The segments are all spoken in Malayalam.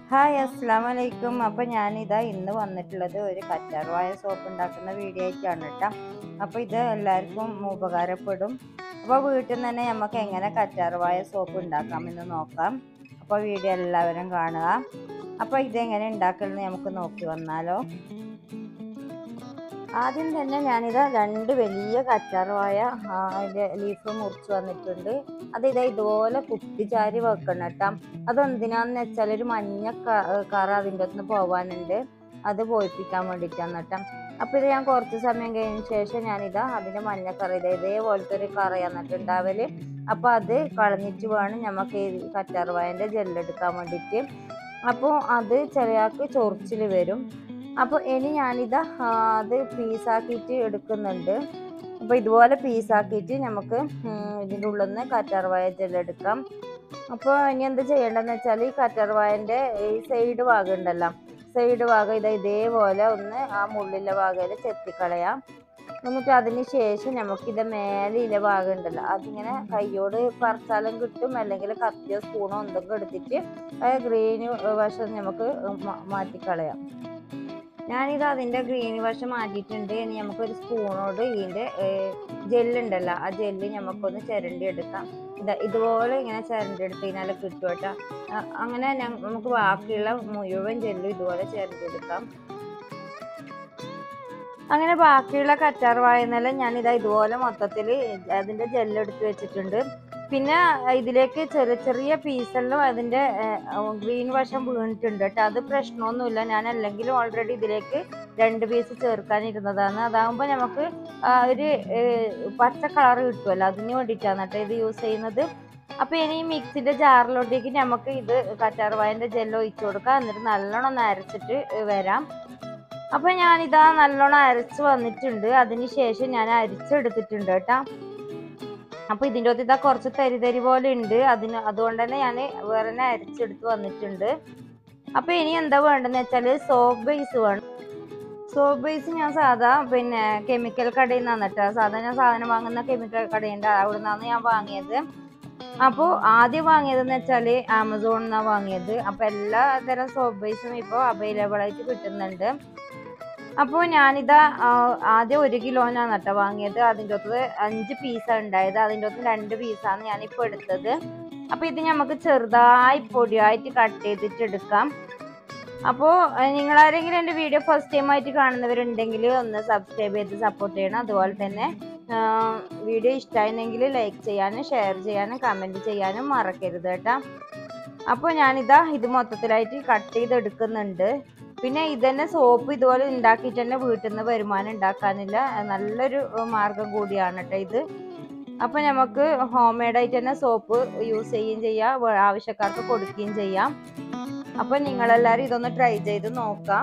ഹായ് അസ്സാം വലൈക്കും അപ്പോൾ ഞാനിതാ ഇന്ന് വന്നിട്ടുള്ളത് ഒരു കറ്റാർവായ സോപ്പ് ഉണ്ടാക്കുന്ന വീഡിയോ ആയിട്ടാണ് കേട്ടോ അപ്പോൾ ഇത് എല്ലാവർക്കും ഉപകാരപ്പെടും അപ്പോൾ വീട്ടിൽ നിന്ന് തന്നെ നമുക്ക് എങ്ങനെ കറ്റാർവായ സോപ്പ് ഉണ്ടാക്കാമെന്ന് നോക്കാം അപ്പോൾ വീഡിയോ എല്ലാവരും കാണുക അപ്പോൾ ഇതെങ്ങനെ ഉണ്ടാക്കണമെന്ന് നമുക്ക് നോക്കി വന്നാലോ ആദ്യം തന്നെ ഞാനിത് രണ്ട് വലിയ കറ്റാർവായ അതിൻ്റെ ലീഫ് മുറിച്ച് വന്നിട്ടുണ്ട് അത് ഇതാ ഇതുപോലെ കുത്തിച്ചാരി വെക്കണം കേട്ടോ അതെന്തിനാന്ന് വെച്ചാൽ ഒരു മഞ്ഞ ക- കറ അതിൻ്റെ അകത്ത് പോവാനുണ്ട് അത് പോയിപ്പിക്കാൻ വേണ്ടിയിട്ടാണ് കേട്ടോ അപ്പോൾ ഇത് ഞാൻ കുറച്ച് സമയം കഴിഞ്ഞ ശേഷം ഞാനിതാ അതിൻ്റെ മഞ്ഞ കറ ഇതാ ഇതേപോലത്തെ ഒരു കറ എന്നിട്ടുണ്ടാവല് അപ്പോൾ അത് കളഞ്ഞിട്ട് വേണം നമുക്ക് ഈ കറ്റാർവായൻ്റെ ജെല്ലെടുക്കാൻ വേണ്ടിയിട്ട് അപ്പോൾ അത് ചെറിയാൾക്ക് ചൊറിച്ചിൽ വരും അപ്പോൾ ഇനി ഞാനിതാ ആ, അത് പീസാക്കിയിട്ട് എടുക്കുന്നുണ്ട് അപ്പോൾ ഇതുപോലെ പീസാക്കിയിട്ട് നമുക്ക് ഉം, ഇതിൻ്റെ ഉള്ളിൽ നിന്ന് കറ്റാർവായ ജെല്ലെടുക്കാം അപ്പോൾ ഇനി എന്ത് ചെയ്യേണ്ടതെന്ന് വെച്ചാൽ ഈ കറ്റാർവായൻ്റെ ഈ സൈഡ് ഭാഗം ഉണ്ടല്ലോ സൈഡ് ഭാഗം ഇതാ ഇതേപോലെ ഒന്ന് ആ മുള്ളിലെ ഭാഗയിൽ ചെത്തിക്കളയാം എന്നിട്ട് അതിന് ശേഷം നമുക്കിത് മേലെയിലെ ഭാഗം ഉണ്ടല്ലോ അതിങ്ങനെ കൈയോട് പറിച്ചാലും കിട്ടും അല്ലെങ്കിൽ കത്തിയോ സ്പൂണോ എന്തൊക്കെ എടുത്തിട്ട് ആ ഗ്രീൻ വശം നമുക്ക് മാ- മാറ്റിക്കളയാം ഞാനിത് അതിൻ്റെ ഗ്രീൻ വശം മാറ്റിയിട്ടുണ്ട് ഇനി നമുക്കൊരു സ്പൂണോട് ഇതിൻ്റെ ജെല്ലുണ്ടല്ലോ ആ ജെല്ല് നമുക്കൊന്ന് ചിരണ്ടി എടുക്കാം ഇതാ ഇതുപോലെ ഇങ്ങനെ ചിരണ്ടി എടുത്ത് കഴിഞ്ഞാൽ കിട്ടും കേട്ടോ ആ, അങ്ങനെ ഞ- നമുക്ക് ബാക്കിയുള്ള മുഴുവൻ ജെല്ലും ഇതുപോലെ ചിരണ്ടി എടുക്കാം അങ്ങനെ ബാക്കിയുള്ള കറ്റാർ വായനെല്ലാം ഞാനിതാ ഇതുപോലെ മൊത്തത്തിൽ അതിൻ്റെ ജെല്ലെടുത്ത് വെച്ചിട്ടുണ്ട് പിന്നെ ഇതിലേക്ക് ചെറിയ ചെറിയ പീസെല്ലാം അതിൻ്റെ ഗ്രീൻ വശം വീണിട്ടുണ്ട് കേട്ടോ അത് പ്രശ്നമൊന്നുമില്ല ഞാൻ അല്ലെങ്കിൽ ഓൾറെഡി ഇതിലേക്ക് രണ്ട് പീസ് ചേർക്കാനിരുന്നതാണ് അതാകുമ്പോൾ നമുക്ക് ആ, ഒരു ഏഹ്, പച്ച കളർ കിട്ടുമല്ലോ അതിന് വേണ്ടിയിട്ടാണ് കേട്ടോ ഇത് യൂസ് ചെയ്യുന്നത് അപ്പോൾ ഇനി ഈ മിക്സിൻ്റെ ജാറിലോട്ടേക്ക് നമുക്ക് ഇത് കറ്റാർവായൻ്റെ ജെല്ല് ഒഴിച്ചു കൊടുക്കാം എന്നിട്ട് നല്ലോണം ഒന്ന് അരച്ചിട്ട് വരാം അപ്പോൾ ഞാനിതാ നല്ലോണം അരച്ച് വന്നിട്ടുണ്ട് അതിന് ശേഷം ഞാൻ അരിച്ചെടുത്തിട്ടുണ്ട് കേട്ടോ അപ്പോൾ ഇതിൻ്റെ അകത്ത് ഇതാ കുറച്ച് തരി തരി പോലെ ഉണ്ട് അതിന് അതുകൊണ്ട് തന്നെ ഞാൻ വേറെ തന്നെ അരിച്ചെടുത്ത് വന്നിട്ടുണ്ട് അപ്പോൾ ഇനി എന്താ വേണ്ടതെന്ന് വെച്ചാൽ സോപ്പ് ബേസ് വേണം സോപ്പ് ബേസ് ഞാൻ സാധാ പിന്നെ കെമിക്കൽ കടയിൽ നിന്നാണ് കേട്ടോ സാധാ ഞാൻ സാധനം വാങ്ങുന്ന കെമിക്കൽ കടയുണ്ട് അവിടെ നിന്നാണ് ഞാൻ വാങ്ങിയത് അപ്പോൾ ആദ്യം വാങ്ങിയതെന്ന് വെച്ചാൽ ആമസോണിൽ നിന്നാണ് വാങ്ങിയത് അപ്പോൾ എല്ലാ തരം സോപ്പ് ബേസും ഇപ്പോൾ അവൈലബിൾ ആയിട്ട് കിട്ടുന്നുണ്ട് അപ്പോൾ ഞാനിതാ ആ, ആദ്യം ഒരു കിലോനാണ് കേട്ടോ വാങ്ങിയത് അതിൻ്റെ അകത്ത് അഞ്ച് പീസാണ് ഉണ്ടായത് അതിൻ്റെ അകത്ത് രണ്ട് പീസാണ് ഞാനിപ്പോൾ എടുത്തത് അപ്പോൾ ഇത് നമുക്ക് ചെറുതായി പൊടിയായിട്ട് കട്ട് ചെയ്തിട്ട് എടുക്കാം അപ്പോൾ നിങ്ങളാരെങ്കിലും എൻ്റെ വീഡിയോ ഫസ്റ്റ് ടൈം ആയിട്ട് കാണുന്നവരുണ്ടെങ്കിൽ ഒന്ന് സബ്സ്ക്രൈബ് ചെയ്ത് സപ്പോർട്ട് ചെയ്യണം അതുപോലെ തന്നെ വീഡിയോ ഇഷ്ടമായിരുന്നെങ്കിൽ ലൈക്ക് ചെയ്യാനും ഷെയർ ചെയ്യാനും കമൻറ്റ് ചെയ്യാനും മറക്കരുത് കേട്ടോ അപ്പോൾ ഞാനിതാ ഇത് മൊത്തത്തിലായിട്ട് കട്ട് ചെയ്ത് എടുക്കുന്നുണ്ട് പിന്നെ ഇതന്നെ സോപ്പ് ഇതുപോലെ ഉണ്ടാക്കിയിട്ട് തന്നെ വീട്ടിൽ നിന്ന് വരുമാനം ഉണ്ടാക്കാനില്ല നല്ലൊരു മാർഗം കൂടിയാണ് കേട്ടോ ഇത് അപ്പോൾ നമുക്ക് ഹോം മെയ്ഡായിട്ട് തന്നെ സോപ്പ് യൂസ് ചെയ്യുകയും ചെയ്യാം വേ- ആവശ്യക്കാർക്ക് കൊടുക്കുകയും ചെയ്യാം അപ്പോൾ നിങ്ങളെല്ലാവരും ഇതൊന്ന് ട്രൈ ചെയ്ത് നോക്കാം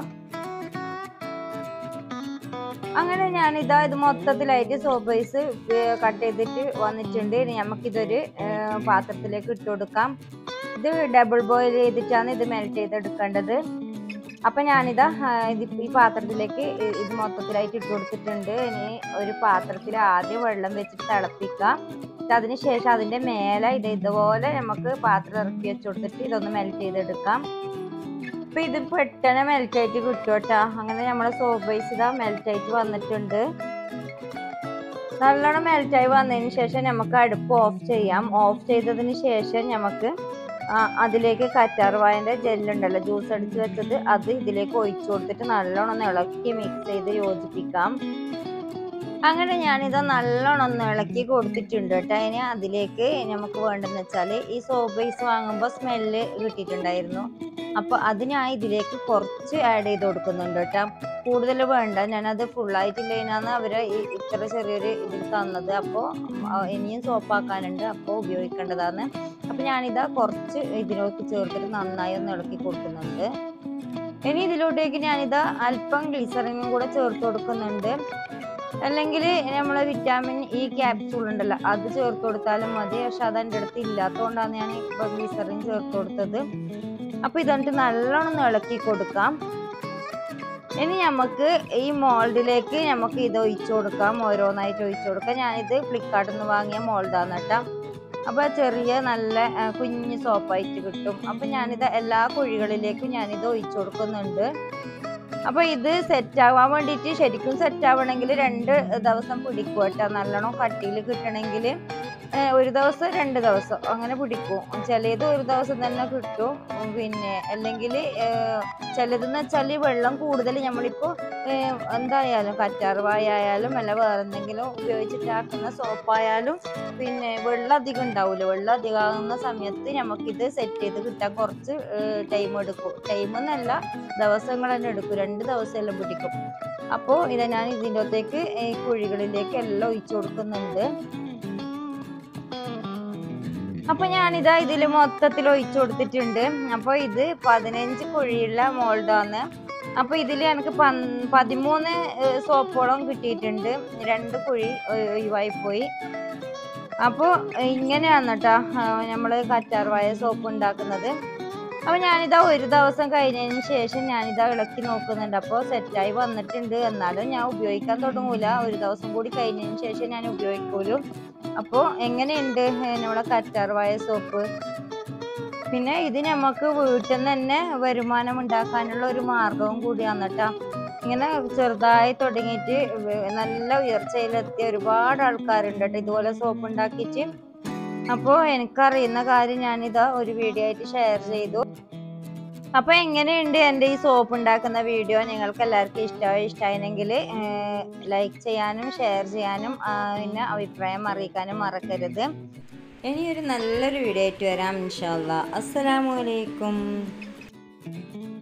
അങ്ങനെ ഞാനിതാ ഇത് മൊത്തത്തിലായിട്ട് സോപ്പ് ബേസ് കട്ട് ചെയ്തിട്ട് വന്നിട്ടുണ്ട് ഇനി നമുക്കിതൊരു ഏഹ്, പാത്രത്തിലേക്ക് ഇട്ട് കൊടുക്കാം ഇത് ഡബിൾ ബോയിൽ ചെയ്തിട്ടാണ് ഇത് മെൽറ്റ് ചെയ്തെടുക്കേണ്ടത് അപ്പം ഞാനിതാ ആ, ഇത് ഈ പാത്രത്തിലേക്ക് ഇ- ഇത് മൊത്തത്തിലായിട്ട് ഇട്ട് കൊടുത്തിട്ടുണ്ട് ഇനി ഒരു പാത്രത്തിൽ ആദ്യം വെള്ളം വെച്ചിട്ട് തിളപ്പിക്കാം എന്നിട്ട് അതിന് ശേഷം അതിൻ്റെ മേലെ ഇത് ഇതുപോലെ നമുക്ക് പാത്രം ഇറക്കി വെച്ച് കൊടുത്തിട്ട് ഇതൊന്ന് മെൽറ്റ് ചെയ്തെടുക്കാം അപ്പം ഇത് പെട്ടെന്ന് മെൽറ്റ് ആയിട്ട് കിട്ടും കേട്ടോ അങ്ങനെ നമ്മുടെ സോപ്പ് ബേസ് ഇതാ മെൽറ്റ് ആയിട്ട് വന്നിട്ടുണ്ട് നല്ലോണം മെൽറ്റായി വന്നതിന് ശേഷം നമുക്ക് അടുപ്പ് ഓഫ് ചെയ്യാം ഓഫ് ചെയ്തതിന് ശേഷം നമുക്ക് ആ, അതിലേക്ക് കറ്റാർവായൻ്റെ ജെല്ലുണ്ടല്ലോ ജ്യൂസ് അടിച്ച് വെച്ചത് അത് ഇതിലേക്ക് ഒഴിച്ചു കൊടുത്തിട്ട് നല്ലോണം ഒന്ന് ഇളക്കി മിക്സ് ചെയ്ത് യോജിപ്പിക്കാം അങ്ങനെ ഞാനിത് നല്ലോണം ഒന്ന് ഇളക്കി കൊടുത്തിട്ടുണ്ട് കേട്ടോ ഇനി അതിലേക്ക് നമുക്ക് വേണ്ടതെന്ന് വെച്ചാൽ ഈ സോപ്പ് ബേസ് വാങ്ങുമ്പോൾ സ്മെല്ല് കിട്ടിയിട്ടുണ്ടായിരുന്നു അപ്പോൾ അതിനായി ഇതിലേക്ക് കുറച്ച് ആഡ് ചെയ്ത് കൊടുക്കുന്നുണ്ട് കേട്ടോ കൂടുതൽ വേണ്ട ഞാനത് ഫുള്ളായിട്ടില്ലതിനാണ് അവർ ഇത്ര ചെറിയൊരു ഇതിൽ തന്നത് അപ്പോൾ ഇനിയും സോപ്പാക്കാനുണ്ട് അപ്പോൾ ഉപയോഗിക്കേണ്ടതാണ് അപ്പോൾ ഞാനിതാ കുറച്ച് ഇതിലേക്ക് ചേർത്തിട്ട് നന്നായി ഒന്ന് ഇളക്കി കൊടുക്കുന്നുണ്ട് ഇനി ഇതിലോട്ടേക്ക് ഞാനിതാ അല്പം ഗ്ലിസറിനും കൂടെ ചേർത്ത് കൊടുക്കുന്നുണ്ട് അല്ലെങ്കിൽ നമ്മൾ വിറ്റാമിൻ ഇ ക്യാപ്സൂൾ ഉണ്ടല്ലോ അത് ചേർത്ത് കൊടുത്താലും മതി പക്ഷെ അത് എൻ്റെ അടുത്ത് ഇല്ലാത്തതുകൊണ്ടാണ് ഞാൻ ഇപ്പോൾ ഗ്ലിസറിൻ ചേർത്ത് കൊടുത്തത് അപ്പോൾ ഇതെന്നിട്ട് നല്ലോണം ഒന്ന് ഇളക്കി കൊടുക്കാം ഇനി നമുക്ക് ഈ മോൾഡിലേക്ക് നമുക്ക് ഇത് ഒഴിച്ചു കൊടുക്കാം ഓരോന്നായിട്ട് ഒഴിച്ചു കൊടുക്കാം ഞാനിത് ഫ്ലിപ്കാർട്ടിൽ നിന്ന് വാങ്ങിയ മോൾഡാണ് കേട്ടോ അപ്പോൾ ചെറിയ നല്ല ആ, കുഞ്ഞ് സോപ്പായിട്ട് കിട്ടും അപ്പോൾ ഞാനിത് എല്ലാ കുഴികളിലേക്കും ഞാനിത് ഒഴിച്ചു കൊടുക്കുന്നുണ്ട് അപ്പോൾ ഇത് സെറ്റ് ആവാൻ വേണ്ടിയിട്ട് ശരിക്കും സെറ്റ് ആവണമെങ്കിൽ രണ്ട് ദിവസം പിടിക്കും കേട്ടോ നല്ലോണം കട്ടിയിൽ കിട്ടണമെങ്കിൽ ഒരു ദിവസം രണ്ട് ദിവസം അങ്ങനെ പിടിക്കും ചിലത് ഒരു ദിവസം തന്നെ കിട്ടും ഉം, പിന്നെ അല്ലെങ്കിൽ ചിലതെന്ന് വെച്ചാൽ വെള്ളം കൂടുതൽ നമ്മളിപ്പോൾ എന്തായാലും കറ്റാർവായ ആയാലും അല്ല വേറെ എന്തെങ്കിലും ഉപയോഗിച്ചിട്ടാക്കുന്ന സോപ്പായാലും പിന്നെ വെള്ളം അധികം ഉണ്ടാവില്ല വെള്ളം അധികം ആകുന്ന സമയത്ത് നമുക്കിത് സെറ്റ് ചെയ്ത് കിട്ടാൻ കുറച്ച് ടൈം എടുക്കും ടൈം എന്നല്ല ദിവസങ്ങൾ തന്നെ എടുക്കും രണ്ട് ദിവസം എല്ലാം പിടിക്കും അപ്പോൾ ഇത് ഞാൻ ഇതിൻ്റെ അകത്തേക്ക് ഈ കുഴികളിലേക്ക് എല്ലാം ഒഴിച്ചു കൊടുക്കുന്നുണ്ട് അപ്പൊ ഞാനിതാ ഇതിൽ മൊത്തത്തിൽ ഒഴിച്ചു കൊടുത്തിട്ടുണ്ട് അപ്പോൾ ഇത് പതിനഞ്ച് കുഴിയുള്ള മോൾഡാണ് അപ്പൊ ഇതിൽ എനിക്ക് പന്- പതിമൂന്ന് ഏഹ്, സോപ്പോളം കിട്ടിയിട്ടുണ്ട് രണ്ട് കുഴി ഒ- ഒഴിവായി പോയി അപ്പോൾ ഇങ്ങനെയാണ് കേട്ടോ നമ്മൾ കറ്റാർവായ സോപ്പ് ഉണ്ടാക്കുന്നത് അപ്പോൾ ഞാനിതാ ഒരു ദിവസം കഴിഞ്ഞതിന് ശേഷം ഞാനിതാ ഇളക്കി നോക്കുന്നുണ്ട് അപ്പോൾ സെറ്റായി വന്നിട്ടുണ്ട് എന്നാലും ഞാൻ ഉപയോഗിക്കാൻ തുടങ്ങൂല ഒരു ദിവസം കൂടി കഴിഞ്ഞതിന് ശേഷം ഞാൻ ഉപയോഗിക്കൂലു അപ്പോൾ എങ്ങനെയുണ്ട് ഏഹ് നമ്മളെ കറ്റാർവായ സോപ്പ് പിന്നെ ഇത് നമുക്ക് വീട്ടിൽ നിന്ന് തന്നെ വരുമാനം ഉണ്ടാക്കാനുള്ള ഒരു മാർഗവും കൂടിയാണ് കേട്ടോ ഇങ്ങനെ ചെറുതായി തുടങ്ങിയിട്ട് വ- നല്ല ഉയർച്ചയിലെത്തിയ ഒരുപാട് ആൾക്കാരുണ്ട് കേട്ടോ ഇതുപോലെ സോപ്പ് ഉണ്ടാക്കിയിട്ട് അപ്പോൾ എനിക്കറിയുന്ന കാര്യം ഞാനിതാ ഒരു വീഡിയോ ആയിട്ട് ഷെയർ ചെയ്തു അപ്പോൾ എങ്ങനെയുണ്ട് എൻ്റെ ഈ സോപ്പ് ഉണ്ടാക്കുന്ന വീഡിയോ നിങ്ങൾക്ക് എല്ലാവർക്കും ഇഷ്ടമായി ഇഷ്ടമായിരുന്നെങ്കിൽ ലൈക്ക് ചെയ്യാനും ഷെയർ ചെയ്യാനും ആ, പിന്നെ അഭിപ്രായം അറിയിക്കാനും മറക്കരുത് ഇനിയൊരു നല്ലൊരു വീഡിയോ ആയിട്ട് വരാം ഇൻഷാല്ല അസ്സലാമു അലൈക്കും